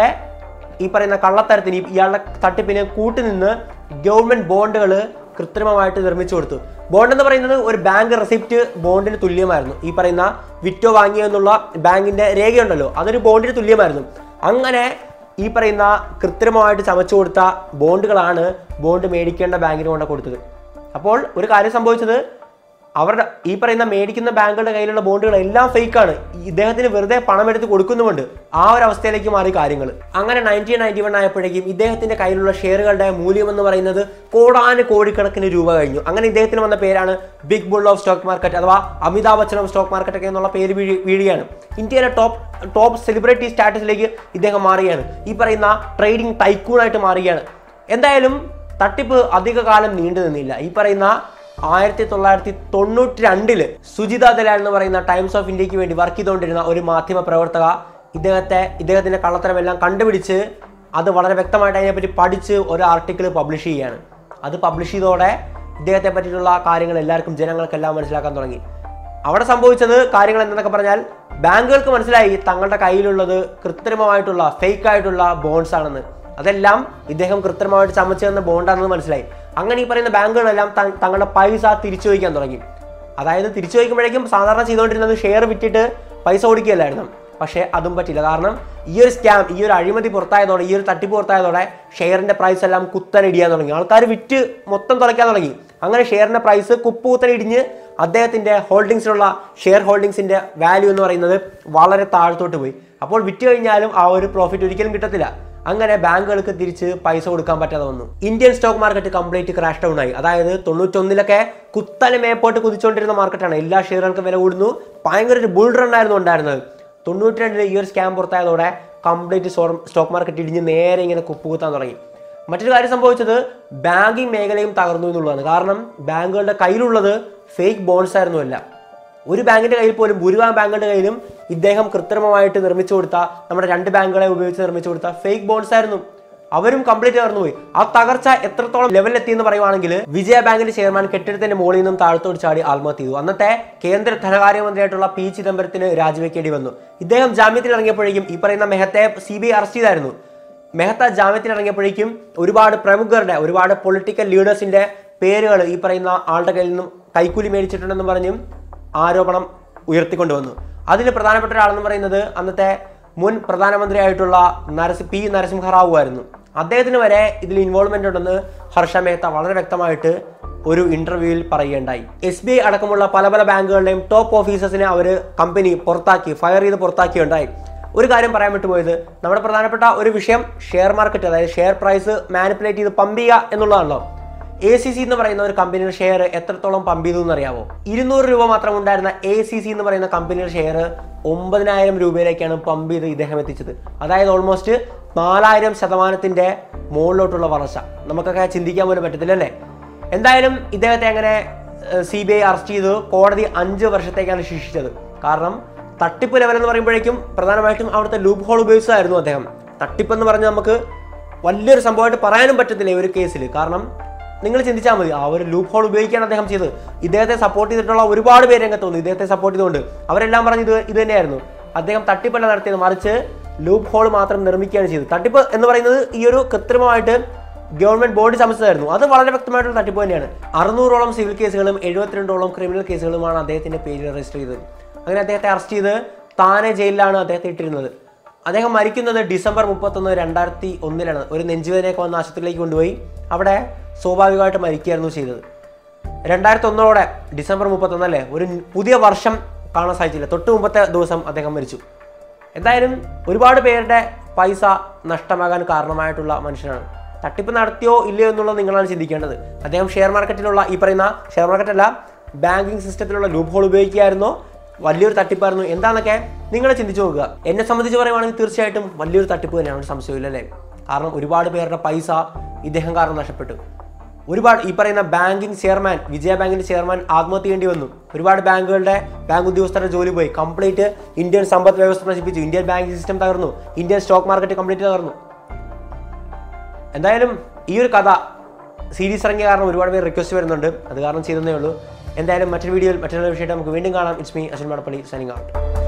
ഈ പറയുന്ന കള്ളത്തരത്തിന് ഈ- ഇയാളുടെ തട്ടിപ്പിന് കൂട്ടുനിന്ന് ഗവൺമെന്റ് ബോണ്ടുകൾ കൃത്രിമമായിട്ട് നിർമ്മിച്ചു കൊടുത്തു ബോണ്ട് എന്ന് പറയുന്നത് ഒരു ബാങ്ക് റെസിപ്റ്റ് ബോണ്ടിന് തുല്യമായിരുന്നു ഈ പറയുന്ന വിറ്റോ വാങ്ങിയോ എന്നുള്ള ബാങ്കിന്റെ രേഖയുണ്ടല്ലോ അതൊരു ബോണ്ടിന് തുല്യമായിരുന്നു അങ്ങനെ ഈ പറയുന്ന കൃത്രിമമായിട്ട് ചമച്ചു കൊടുത്ത ബോണ്ടുകളാണ് ബോണ്ട് മേടിക്കേണ്ട ബാങ്കിന് കൊണ്ട് കൊടുത്തത് അപ്പോൾ ഒരു കാര്യം സംഭവിച്ചത് അവരുടെ ഈ പറയുന്ന മേടിക്കുന്ന ബാങ്കുകളുടെ കയ്യിലുള്ള ബോണ്ടുകൾ എല്ലാം ഫേക്കാണ് ഇദ്ദേഹത്തിന് വെറുതെ പണം എടുത്ത് കൊടുക്കുന്നുമുണ്ട് ആ ഒരു അവസ്ഥയിലേക്ക് മാറി കാര്യങ്ങൾ അങ്ങനെ നയൻറ്റീൻ നയൻറ്റി വൺ ആയപ്പോഴേക്കും ഇദ്ദേഹത്തിന്റെ കയ്യിലുള്ള ഷെയറുകളുടെ മൂല്യം എന്ന് പറയുന്നത് കോടാന് കോടിക്കണക്കിന് രൂപ കഴിഞ്ഞു അങ്ങനെ ഇദ്ദേഹത്തിന് വന്ന പേരാണ് big bull of stock market അഥവാ Amitabh Bachchan of stock market ഒക്കെ എന്നുള്ള പേര് വീഴ് വീഴുകയാണ് ഇന്ത്യയിലെ ടോപ്പ് ടോപ്പ് സെലിബ്രിറ്റി സ്റ്റാറ്റസിലേക്ക് ഇദ്ദേഹം മാറുകയാണ് ഈ പറയുന്ന ട്രേഡിംഗ് ടൈക്കൂണായിട്ട് മാറുകയാണ് എന്തായാലും തട്ടിപ്പ് അധിക കാലം നീണ്ടു നിന്നില്ല ഈ പറയുന്ന ആയിരത്തി തൊള്ളായിരത്തി തൊണ്ണൂറ്റി രണ്ടില് സുജിത ദലാൽ എന്ന് പറയുന്ന ടൈംസ് ഓഫ് ഇന്ത്യക്ക് വേണ്ടി വർക്ക് ചെയ്തുകൊണ്ടിരുന്ന ഒരു മാധ്യമ പ്രവർത്തക ഇദ്ദേഹത്തെ ഇദ്ദേഹത്തിന്റെ കള്ളത്തരമെല്ലാം കണ്ടുപിടിച്ച് അത് വളരെ വ്യക്തമായിട്ട് അതിനെപ്പറ്റി പഠിച്ച് ഒരു ആർട്ടിക്കിൾ പബ്ലിഷ് ചെയ്യുകയാണ് അത് പബ്ലിഷ് ചെയ്തോടെ ഇദ്ദേഹത്തെ പറ്റിയിട്ടുള്ള കാര്യങ്ങൾ എല്ലാവർക്കും ജനങ്ങൾക്കെല്ലാം മനസ്സിലാക്കാൻ തുടങ്ങി അവിടെ സംഭവിച്ചത് കാര്യങ്ങൾ എന്തെന്നൊക്കെ പറഞ്ഞാൽ ബാങ്കുകൾക്ക് മനസ്സിലായി തങ്ങളുടെ കയ്യിലുള്ളത് കൃത്രിമമായിട്ടുള്ള ഫേക്ക് ആയിട്ടുള്ള ബോൺസ് ആണെന്ന് അതെല്ലാം ഇദ്ദേഹം കൃത്രിമമായിട്ട് ചമച്ചു തന്ന ബോണ്ടാണെന്ന് മനസ്സിലായി അങ്ങനെ ഈ പറയുന്ന ബാങ്കുകളെല്ലാം ത- തങ്ങളുടെ പൈസ തിരിച്ചു വയ്ക്കാൻ തുടങ്ങി അതായത് തിരിച്ചു വയ്ക്കുമ്പോഴേക്കും സാധാരണ ചെയ്തുകൊണ്ടിരുന്നത് ഷെയർ വിറ്റിട്ട് പൈസ കൊടുക്കുകയല്ലായിരുന്നു പക്ഷേ അതും പറ്റില്ല കാരണം ഈ ഒരു സ്കാം ഈ ഒരു അഴിമതി പുറത്തായതോടെ ഈ ഒരു തട്ടിപ്പ് പുറത്തായതോടെ ഷെയറിന്റെ പ്രൈസ് എല്ലാം കുത്തനെ ഇടിയാൻ തുടങ്ങി ആൾക്കാർ വിറ്റ് മൊത്തം തുറയ്ക്കാൻ തുടങ്ങി അങ്ങനെ ഷെയറിന്റെ പ്രൈസ് കുപ്പ് കുത്തനെ ഇടിഞ്ഞ് അദ്ദേഹത്തിന്റെ ഹോൾഡിങ്സിലുള്ള ഷെയർ ഹോൾഡിങ്സിന്റെ വാല്യൂ എന്ന് പറയുന്നത് വളരെ താഴത്തോട്ട് പോയി അപ്പോൾ വിറ്റ് കഴിഞ്ഞാലും ആ ഒരു പ്രോഫിറ്റ് ഒരിക്കലും കിട്ടത്തില്ല അങ്ങനെ ബാങ്കുകൾക്ക് തിരിച്ച് പൈസ കൊടുക്കാൻ പറ്റാതെ വന്നു Indian stock market complete crash down ആയി അതായത് തൊണ്ണൂറ്റൊന്നിലൊക്കെ കുത്തനെ മേപ്പോട്ട് കുതിച്ചുകൊണ്ടിരുന്ന മാർക്കറ്റാണ് എല്ലാ ഷെയറുകൾക്കും വില കൂടുന്നു ഭയങ്കര ഒരു ബുൾ റൺ ആയിരുന്നു ഉണ്ടായിരുന്നത് തൊണ്ണൂറ്റി രണ്ടില് ഈ ഒരു സ്കാം പുറത്തായതോടെ കംപ്ലീറ്റ് സ്റ്റോക്ക് മാർക്കറ്റ് ഇടിഞ്ഞ് നേരെ ഇങ്ങനെ കുപ്പുകുത്താൻ തുടങ്ങി മറ്റൊരു കാര്യം സംഭവിച്ചത് ബാങ്കിങ് മേഖലയും തകർന്നു എന്നുള്ളതാണ് കാരണം ബാങ്കുകളുടെ കയ്യിലുള്ളത് ഫേക്ക് ബോൺസ് ആയിരുന്നു എല്ലാം ഒരു ബാങ്കിന്റെ കയ്യിൽ പോലും ഭൂരിഭാഗം ബാങ്കുകളുടെ കയ്യിലും ഇദ്ദേഹം കൃത്രിമമായിട്ട് നിർമ്മിച്ചു കൊടുത്ത നമ്മുടെ രണ്ട് ബാങ്കുകളെ ഉപയോഗിച്ച് നിർമ്മിച്ചു കൊടുത്ത ഫേക്ക് ബോൺസ് ആയിരുന്നു അവരും കംപ്ലീറ്റ് തകർന്നുപോയി ആ തകർച്ച എത്രത്തോളം ലെവലിൽ എത്തി എന്ന് പറയുവാണെങ്കിൽ വിജയ ബാങ്കിന്റെ ചെയർമാൻ കെട്ടിടത്തിന്റെ മുകളിൽ നിന്നും താഴത്തോട് ചാടി ആത്മഹത്യ ചെയ്തു അന്നത്തെ കേന്ദ്ര ധനകാര്യമന്ത്രിയായിട്ടുള്ള പി ചിദംബരത്തിന് രാജിവെക്കേണ്ടി വന്നു ഇദ്ദേഹം ജാമ്യത്തിൽ ഇറങ്ങിയപ്പോഴേക്കും ഈ പറയുന്ന മെഹത്തെ സി ബി ഐ അറസ്റ്റ് ചെയ്തായിരുന്നു മെഹത്ത ജാമ്യത്തിൽ ഇറങ്ങിയപ്പോഴേക്കും ഒരുപാട് പ്രമുഖരുടെ ഒരുപാട് പൊളിറ്റിക്കൽ ലീഡേഴ്സിന്റെ പേരുകൾ ഈ പറയുന്ന ആളുടെ കയ്യിൽ നിന്നും കൈക്കൂലി മേടിച്ചിട്ടുണ്ടെന്ന് പറഞ്ഞും ആരോപണം ഉയർത്തിക്കൊണ്ടുവന്നു അതിൽ പ്രധാനപ്പെട്ട ഒരാളെന്ന് പറയുന്നത് അന്നത്തെ മുൻ പ്രധാനമന്ത്രിയായിട്ടുള്ള നരസി പി നരസിംഹറാവു ആയിരുന്നു അദ്ദേഹത്തിന് വരെ ഇതിൽ ഇൻവോൾവ്മെന്റ് ഉണ്ടെന്ന് ഹർഷ മേത്ത വളരെ വ്യക്തമായിട്ട് ഒരു ഇന്റർവ്യൂവിൽ പറയുകയുണ്ടായി എസ് ബി ഐ അടക്കമുള്ള പല പല ബാങ്കുകളുടെയും ടോപ്പ് ഓഫീസേഴ്സിനെ അവർ കമ്പനി പുറത്താക്കി ഫയർ ചെയ്ത് പുറത്താക്കിയുണ്ടായി ഒരു കാര്യം പറയാൻ വിട്ടുപോയത് നമ്മുടെ പ്രധാനപ്പെട്ട ഒരു വിഷയം ഷെയർ മാർക്കറ്റ് അതായത് ഷെയർ പ്രൈസ് മാനിപ്പുലേറ്റ് ചെയ്ത് പമ്പ് ചെയ്യുക എന്നുള്ളതാണല്ലോ എ സി സി എന്ന് പറയുന്ന ഒരു കമ്പനിയുടെ ഷെയർ എത്രത്തോളം പമ്പ് ചെയ്തു എന്നറിയാമോ ഇരുന്നൂറ് രൂപ മാത്രം ഉണ്ടായിരുന്ന എ സി സി എന്ന് പറയുന്ന കമ്പനിയുടെ ഷെയർ ഒമ്പതിനായിരം രൂപയിലേക്കാണ് പമ്പ് ചെയ്ത് ഇദ്ദേഹം എത്തിച്ചത് അതായത് ഓൾമോസ്റ്റ് നാലായിരം ശതമാനത്തിന്റെ മുകളിലോട്ടുള്ള വളർച്ച നമുക്കൊക്കെ ചിന്തിക്കാൻ പോലും പറ്റത്തില്ല അല്ലേ എന്തായാലും ഇദ്ദേഹത്തെ അങ്ങനെ സി ബി ഐ അറസ്റ്റ് ചെയ്തു കോടതി അഞ്ച് വർഷത്തേക്കാണ് ശിക്ഷിച്ചത് കാരണം തട്ടിപ്പ് ലെവൽ എന്ന് പറയുമ്പോഴേക്കും പ്രധാനമായിട്ടും അവിടുത്തെ ലൂപ്പ് ഹോൾ ഉപയോഗിച്ചതായിരുന്നു അദ്ദേഹം തട്ടിപ്പ് എന്ന് പറഞ്ഞാൽ നമുക്ക് വലിയൊരു സംഭവമായിട്ട് പറയാനും പറ്റത്തില്ല ഈ ഒരു കേസിൽ കാരണം നിങ്ങൾ ചിന്തിച്ചാൽ മതി ആ ഒരു ലൂപ്പ് ഹോൾ ഉപയോഗിക്കാൻ അദ്ദേഹം ചെയ്തത് ഇദ്ദേഹത്തെ സപ്പോർട്ട് ചെയ്തിട്ടുള്ള ഒരുപാട് പേര് രംഗത്ത് വന്നു ഇദ്ദേഹത്തെ സപ്പോർട്ട് ചെയ്തുകൊണ്ട് അവരെല്ലാം പറഞ്ഞത് ഇത് ഇത് തന്നെയായിരുന്നു അദ്ദേഹം തട്ടിപ്പല്ല നടത്തിയത് മറിച്ച് ലൂപ്പ് ഹോൾ മാത്രം നിർമ്മിക്കുകയാണ് ചെയ്തത് തട്ടിപ്പ് എന്ന് പറയുന്നത് ഈ ഒരു കൃത്രിമമായിട്ട് ഗവൺമെന്റ് ബോഡി സംസ്ഥയായിരുന്നു അത് വളരെ വ്യക്തമായിട്ടുള്ള തട്ടിപ്പ് തന്നെയാണ് അറുന്നൂറോളം സിവിൽ കേസുകളും എഴുപത്തിരണ്ടോളം ക്രിമിനൽ കേസുകളുമാണ് അദ്ദേഹത്തിന്റെ പേരിൽ രജിസ്റ്റർ ചെയ്തത് അങ്ങനെ അദ്ദേഹത്തെ അറസ്റ്റ് ചെയ്ത് താനെ ജയിലിലാണ് അദ്ദേഹത്തെ ഇട്ടിരുന്നത് അദ്ദേഹം മരിക്കുന്നത് ഡിസംബർ മുപ്പത്തൊന്ന് രണ്ടായിരത്തി ഒന്നിലാണ് ഒരു നെഞ്ചുവേദനയൊക്കെ വന്ന ആശുപത്രിയിലേക്ക് കൊണ്ടുപോയി അവിടെ സ്വാഭാവികമായിട്ട് മരിക്കുകയായിരുന്നു ചെയ്തത് രണ്ടായിരത്തി ഒന്നോടെ ഡിസംബർ മുപ്പത്തൊന്ന് അല്ലേ ഒരു പുതിയ വർഷം കാണാൻ സാധിച്ചില്ല തൊട്ട് മുമ്പത്തെ ദിവസം അദ്ദേഹം മരിച്ചു എന്തായാലും ഒരുപാട് പേരുടെ പൈസ നഷ്ടമാകാൻ കാരണമായിട്ടുള്ള മനുഷ്യനാണ് തട്ടിപ്പ് നടത്തിയോ ഇല്ലയോ എന്നുള്ളത് നിങ്ങളാണ് ചിന്തിക്കേണ്ടത് അദ്ദേഹം ഷെയർ മാർക്കറ്റിലുള്ള ഈ പറയുന്ന ഷെയർ മാർക്കറ്റ് അല്ല ബാങ്കിങ് സിസ്റ്റത്തിലുള്ള ലൂപ്പ് ഹോൾ ഉപയോഗിക്കുകയായിരുന്നോ വലിയൊരു തട്ടിപ്പായിരുന്നു എന്താണെന്നൊക്കെ നിങ്ങൾ ചിന്തിച്ചു നോക്കുക എന്നെ സംബന്ധിച്ച് പറയുവാണെങ്കിൽ തീർച്ചയായിട്ടും വലിയൊരു തട്ടിപ്പ് തന്നെയാണ് ഒരു സംശയമില്ല അല്ലേ കാരണം ഒരുപാട് പേരുടെ പൈസ ഇദ്ദേഹം കാരണം നഷ്ടപ്പെട്ടു ഒരുപാട് ഈ പറയുന്ന ബാങ്കിങ് ചെയർമാൻ വിജയ ബാങ്കിന്റെ ചെയർമാൻ ആത്മഹത്യ ചെയ്യേണ്ടി വന്നു ഒരുപാട് ബാങ്കുകളുടെ ബാങ്ക് ഉദ്യോഗസ്ഥരുടെ ജോലി പോയി കംപ്ലീറ്റ് ഇന്ത്യൻ സമ്പദ് വ്യവസ്ഥ നശിപ്പിച്ചു ഇന്ത്യൻ ബാങ്കിങ് സിസ്റ്റം തകർന്നു ഇന്ത്യൻ സ്റ്റോക്ക് മാർക്കറ്റ് കംപ്ലീറ്റ് തകർന്നു എന്തായാലും ഈ ഒരു കഥ സീരീസ് ഇറങ്ങിയ കാരണം ഒരുപാട് പേര് റിക്വസ്റ്റ് വരുന്നുണ്ട് അത് കാരണം ചെയ്തതേ ഉള്ളൂ എന്തായാലും മറ്റൊരു വീഡിയോയിൽ മറ്റൊരു വിഷയമായിട്ട് നമുക്ക് വീണ്ടും കാണാം it's me Ashwin Madappally signing out